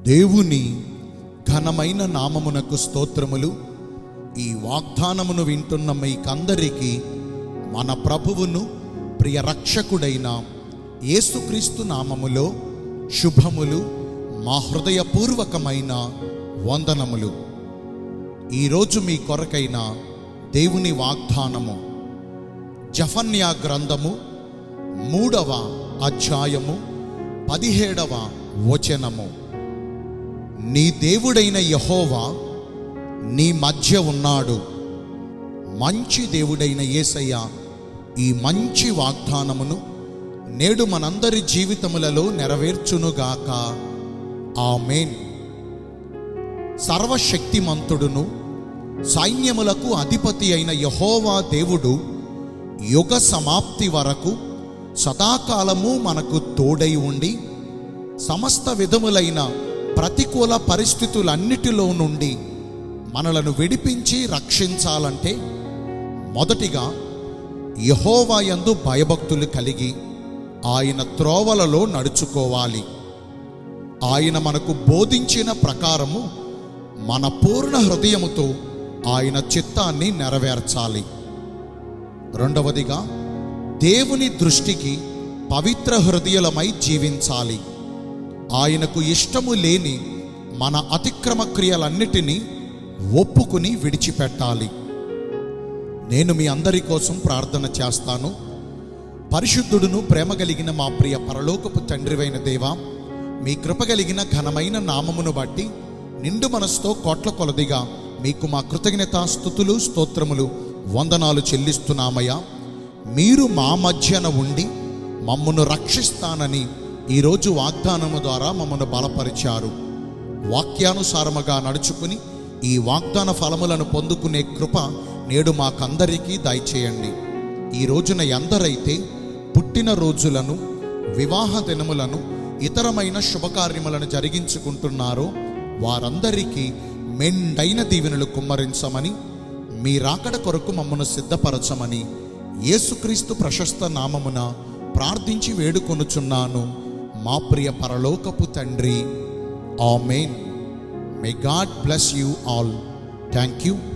దేవుని ఘనమైన నామమునకు స్తోత్రములు ఈ వాగ్దానమును వింటున్న మీకందరికీ మన ప్రభువును ప్రియ రక్షకుడైన యేసుక్రీస్తు నామములో శుభములు మా హృదయపూర్వకమైన వందనములు ఈరోజు మీ కొరకైన దేవుని వాగ్దానము జఫన్యా గ్రంథము మూడవ అధ్యాయము పదిహేడవ వచనము నీ దేవుడైన యహోవా నీ మధ్య ఉన్నాడు మంచి దేవుడైన యేసయ్య ఈ మంచి వాగ్దానమును నేడు మనందరి జీవితములలో నెరవేర్చునుగాక ఆమేన్ సర్వశక్తిమంతుడును సైన్యములకు అధిపతి అయిన యహోవా దేవుడు యుగ సమాప్తి వరకు సదాకాలము మనకు తోడై ఉండి సమస్త విధములైన ప్రతికూల పరిస్థితులన్నిటిలో నుండి మనలను విడిపించి రక్షించాలంటే మొదటిగా యహోవాయందు భయభక్తులు కలిగి ఆయన త్రోవలలో నడుచుకోవాలి ఆయన మనకు బోధించిన ప్రకారము మన పూర్ణ హృదయముతో ఆయన చిత్తాన్ని నెరవేర్చాలి రెండవదిగా దేవుని దృష్టికి పవిత్ర హృదయులమై జీవించాలి ఆయనకు ఇష్టము లేని మన అతిక్రమ క్రియలన్నిటినీ ఒప్పుకుని విడిచిపెట్టాలి నేను మీ అందరి కోసం ప్రార్థన చేస్తాను పరిశుద్ధుడును ప్రేమ కలిగిన మా ప్రియ పరలోకపు తండ్రివైన దేవా మీ కృప కలిగిన ఘనమైన నామమును బట్టి నిండు మనసుతో కోట్ల కొలదిగా మీకు మా కృతజ్ఞత స్థుతులు స్తోత్రములు వందనాలు చెల్లిస్తున్నామయ్యా మీరు మా మధ్యన ఉండి మమ్మను రక్షిస్తానని ఈరోజు వాగ్దానము ద్వారా మమ్మను బలపరిచారు వాక్యానుసారముగా నడుచుకుని ఈ వాగ్దాన ఫలములను పొందుకునే కృప నేడు మాకందరికీ దయచేయండి ఈ రోజున ఎందరైతే పుట్టిన రోజులను వివాహ దినములను ఇతరమైన శుభకార్యములను జరిగించుకుంటున్నారో వారందరికీ మెండైన దీవెనలు కుమ్మరించమని మీ రాకడ కొరకు మమ్మను సిద్ధపరచమని యేసుక్రీస్తు ప్రశస్త నామమున ప్రార్థించి వేడుకొనుచున్నాను మా ప్రియ పరలోకపు తండ్రి amen may God bless you all thank you